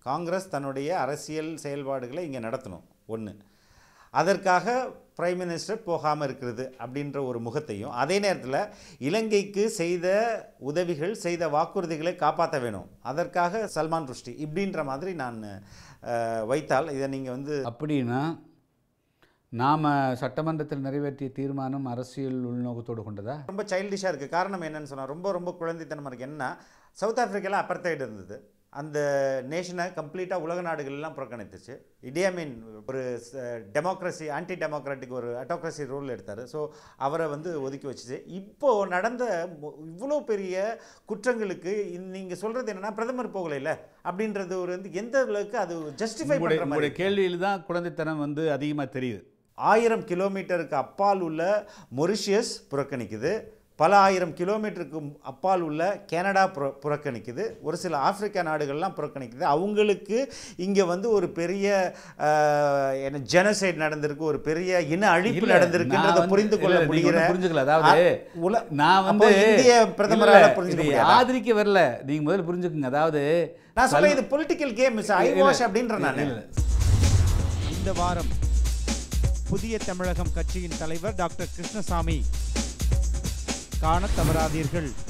காங்கிரஸ் தன்னுடைய அரசியல் செயல்பாடுகளை இங்கே நடத்தணும் ஒன்று அதற்காக பிரைம் மினிஸ்டர் போகாமல் இருக்கிறது அப்படின்ற ஒரு முகத்தையும் அதே நேரத்தில் இலங்கைக்கு செய்த உதவிகள் செய்த வாக்குறுதிகளை காப்பாற்ற வேணும் அதற்காக சல்மான் ருஷ்டி இப்படின்ற மாதிரி நான் அஹ், வைத்தால் இதை நீங்கள் வந்து அப்படின்னா நாம் சட்டமன்றத்தில் நிறைவேற்றிய தீர்மானம் அரசியல் உள்நோக்கத்தோடு கொண்டதா ரொம்ப சைல்டிஷாக இருக்குது காரணம் என்னன்னு சொன்னால் ரொம்ப ரொம்ப குழந்தைத்தனமாக இருக்குது என்ன சவுத் ஆஃப்ரிக்காவில் அப்பர்த்தைடு இருந்தது அந்த நேஷனை கம்ப்ளீட்டாக உலக நாடுகள்லாம் புறக்கணித்துச்சு இடியாமீன் ஒரு டெமோக்ரஸி ஆன்டி டெமோக்ராட்டிக் ஒரு அட்டோக்ரஸி ரூல் எடுத்தார் ஸோ அவரை வந்து ஒதுக்கி வச்சுச்சு இப்போது நடந்த மு- இவ்வளோ பெரிய குற்றங்களுக்கு நீங்கள் சொல்கிறது என்னென்னா பிரதமர் போகலைல்ல அப்படின்றது ஒரு வந்து எந்த அளவுக்கு அது ஜஸ்டிஃபை உங்களுடைய பண்ணுற மாதிரி உங்களுடைய கேள்வியில் தான் குழந்தைத்தனம் வந்து அதிகமாக தெரியுது ஆயிரம் கிலோமீட்டருக்கு அப்பால் உள்ள மொரிஷியஸ் புறக்கணிக்குது பல ஆயிரம் கிலோமீட்டருக்கு அப்பால் உள்ள கனடா புற புறக்கணிக்குது ஒரு சில ஆப்பிரிக்கா நாடுகள்லாம் புறக்கணிக்குது அவங்களுக்கு இங்கே வந்து ஒரு பெரிய ஆஹ், என்ன ஜெனசைட் நடந்திருக்கு ஒரு பெரிய இன அழிப்பு இல்ல, நடந்திருக்குன்றத நான் வந்து- புரிந்து கொள்ள இல்ல, நீங்க முடிகிற ஒண்ணும் புரிஞ்சுக்கல. அதாவது, அ- உல- நான் அப்போ வந்து இந்திய பிரதமரால இல்ல, புரிஞ்சுக்க இதை முடியாதா? ஆதரிக்க வரல நீங்க முதல்ல புரிஞ்சுக்குங்க அதாவது நான் சொல்ல இது பொலிட்டிக்கல் கேம் ஐ இல்ல, வாஷ் அப்படின்ற நான் இல்ல, இந்த வாரம் புதிய தமிழகம் கட்சியின் தலைவர் டாக்டர் கிருஷ்ணசாமி காணத் தவறாதீர்கள்